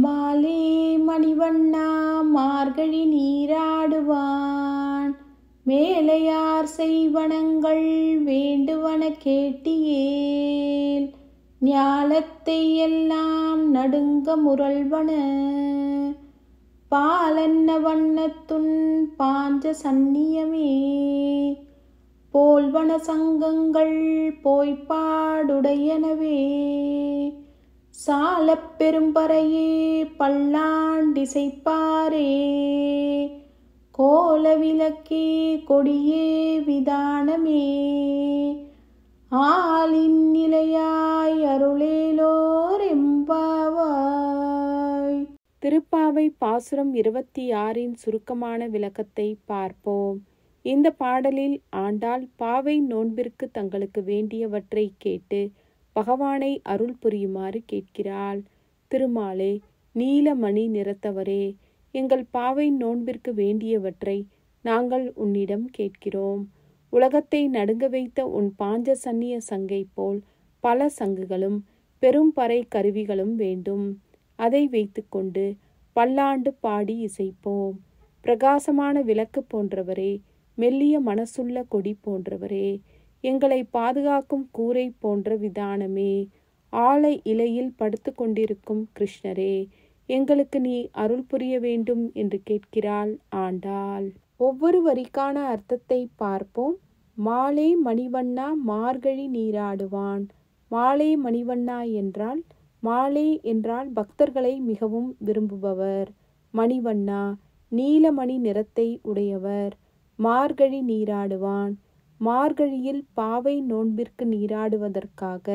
மாலே மணிவண்ணா மார்கழி நீராடுவான் மேலையார் செய்வனங்கள் வேண்டுவன கேட்டியேல் ஞாலத்தை எல்லாம் நடுங்க முரள்வன பாலன்ன வண்ணத்துன் பாஞ்ச சந்நியமே போல்வன சங்கங்கள் போய்ப்பாடுடையனவே சாலப் பெரும்பறையே பல்லாண்டிசைப்பாரே கோல விளக்கே கொடியே விதானமே ஆலின் நிலையாய் அருளேலோர் எம்பாவாய் திருப்பாவை பாசுரம் இருபத்தி ஆறின் சுருக்கமான விளக்கத்தை பார்ப்போம் இந்த பாடலில் ஆண்டாள் பாவை நோன்பிற்கு தங்களுக்கு வேண்டியவற்றை கேட்டு பகவானை அருள் புரியுமாறு கேட்கிறாள் திருமாலே நீலமணி நிறத்தவரே எங்கள் பாவை நோன்பிற்கு வேண்டியவற்றை நாங்கள் உன்னிடம் கேட்கிறோம் உலகத்தை நடுங்க வைத்த உன் பாஞ்ச சன்னிய சங்கை போல் பல சங்குகளும் பெரும் பறை கருவிகளும் வேண்டும் அதை வைத்துக்கொண்டு பல்லாண்டு பாடி இசைப்போம் பிரகாசமான விளக்கு போன்றவரே மெல்லிய மனசுள்ள கொடி போன்றவரே எங்களை பாதுகாக்கும் கூரை போன்ற விதானமே ஆலை இலையில் படுத்து கொண்டிருக்கும் கிருஷ்ணரே எங்களுக்கு நீ அருள் புரிய வேண்டும் என்று கேட்கிறாள் ஆண்டாள் ஒவ்வொரு வரிக்கான அர்த்தத்தை பார்ப்போம் மாலே மணிவண்ணா மார்கழி நீராடுவான் மாலே மணிவண்ணா என்றால் மாலே என்றால் பக்தர்களை மிகவும் விரும்புபவர் மணிவண்ணா நீலமணி நிறத்தை உடையவர் மார்கழி நீராடுவான் மார்கழியில் பாவை நோன்பிற்கு நீராடுவதற்காக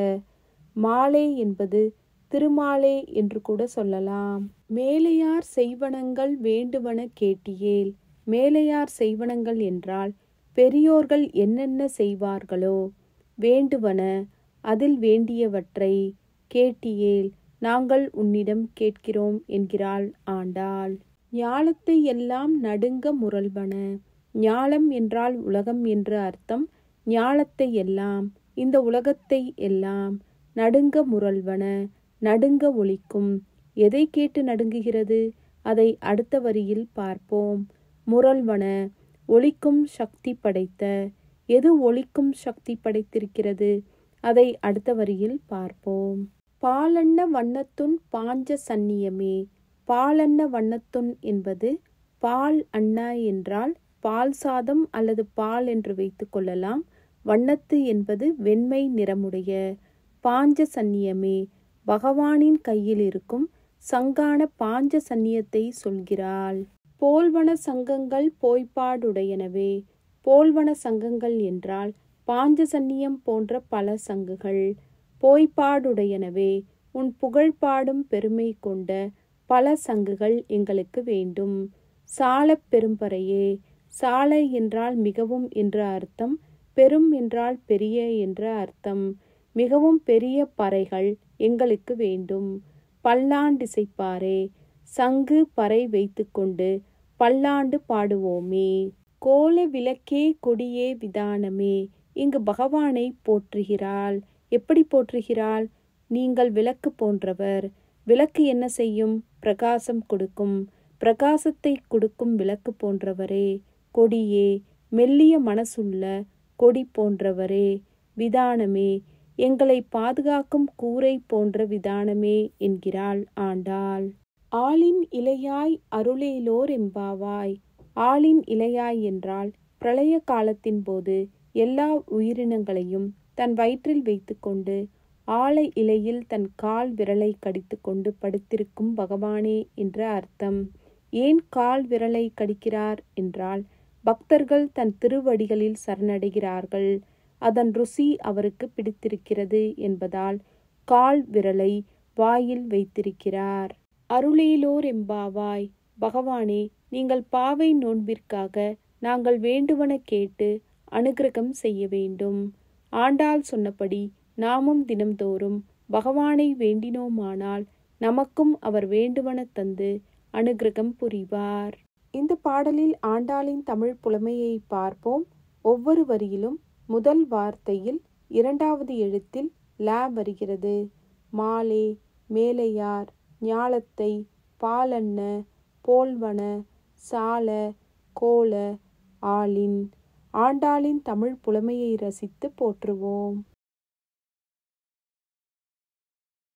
மாலே என்பது திருமாலே என்று கூட சொல்லலாம் மேலையார் செய்வனங்கள் வேண்டுவன கேட்டியேல் மேலையார் செய்வனங்கள் என்றால் பெரியோர்கள் என்னென்ன செய்வார்களோ வேண்டுவன அதில் வேண்டியவற்றை கேட்டியேல் நாங்கள் உன்னிடம் கேட்கிறோம் என்கிறாள் ஆண்டாள் ஞாலத்தை எல்லாம் நடுங்க முரல்வன ஞாலம் என்றால் உலகம் என்று அர்த்தம் ஞாலத்தை எல்லாம் இந்த உலகத்தை எல்லாம் நடுங்க முரல்வன நடுங்க ஒலிக்கும் எதை கேட்டு நடுங்குகிறது அதை அடுத்த வரியில் பார்ப்போம் முரல்வன ஒலிக்கும் சக்தி படைத்த எது ஒலிக்கும் சக்தி படைத்திருக்கிறது அதை அடுத்த வரியில் பார்ப்போம் பாலன்ன வண்ணத்துன் பாஞ்ச சந்நியமே பாலன்ன வண்ணத்துன் என்பது பால் அண்ணா என்றால் பால் சாதம் அல்லது பால் என்று வைத்துக் கொள்ளலாம் வண்ணத்து என்பது வெண்மை நிறமுடைய பாஞ்ச சந்நியமே பகவானின் கையில் இருக்கும் சங்கான பாஞ்ச சந்நியத்தை சொல்கிறாள் போல்வன சங்கங்கள் போய்ப்பாடுடையனவே போல்வன சங்கங்கள் என்றால் பாஞ்ச சந்நியம் போன்ற பல சங்குகள் போய்ப்பாடுடையனவே உன் புகழ் பாடும் பெருமை கொண்ட பல சங்குகள் எங்களுக்கு வேண்டும் சாலப் பெரும்பறையே சாலை என்றால் மிகவும் என்ற அர்த்தம் பெரும் என்றால் பெரிய என்ற அர்த்தம் மிகவும் பெரிய பறைகள் எங்களுக்கு வேண்டும் பல்லாண்டிசைப்பாரே சங்கு பறை வைத்துக்கொண்டு பல்லாண்டு பாடுவோமே கோல விளக்கே கொடியே விதானமே இங்கு பகவானை போற்றுகிறாள் எப்படி போற்றுகிறாள் நீங்கள் விளக்கு போன்றவர் விளக்கு என்ன செய்யும் பிரகாசம் கொடுக்கும் பிரகாசத்தை கொடுக்கும் விளக்கு போன்றவரே கொடியே மெல்லிய மனசுள்ள கொடி போன்றவரே விதானமே எங்களை பாதுகாக்கும் கூரை போன்ற விதானமே என்கிறாள் ஆண்டாள் ஆளின் இலையாய் அருளேலோர் எம்பாவாய் ஆளின் இலையாய் என்றால் பிரளய காலத்தின் போது எல்லா உயிரினங்களையும் தன் வயிற்றில் வைத்துக்கொண்டு ஆலை இலையில் தன் கால் விரலை கடித்துக்கொண்டு படுத்திருக்கும் பகவானே என்ற அர்த்தம் ஏன் கால் விரலை கடிக்கிறார் என்றால் பக்தர்கள் தன் திருவடிகளில் சரணடைகிறார்கள் அதன் ருசி அவருக்கு பிடித்திருக்கிறது என்பதால் கால் விரலை வாயில் வைத்திருக்கிறார் அருளேலோர் எம்பாவாய் பகவானே நீங்கள் பாவை நோன்பிற்காக நாங்கள் வேண்டுவன கேட்டு அனுகிரகம் செய்ய வேண்டும் ஆண்டாள் சொன்னபடி நாமும் தினம்தோறும் பகவானை வேண்டினோமானால் நமக்கும் அவர் வேண்டுவன தந்து அனுகிரகம் புரிவார் இந்த பாடலில் ஆண்டாளின் தமிழ் புலமையை பார்ப்போம் ஒவ்வொரு வரியிலும் முதல் வார்த்தையில் இரண்டாவது எழுத்தில் ல வருகிறது மாலே மேலையார் ஞாலத்தை பாலன்ன போல்வன சால கோல ஆளின் ஆண்டாளின் தமிழ் புலமையை ரசித்து போற்றுவோம்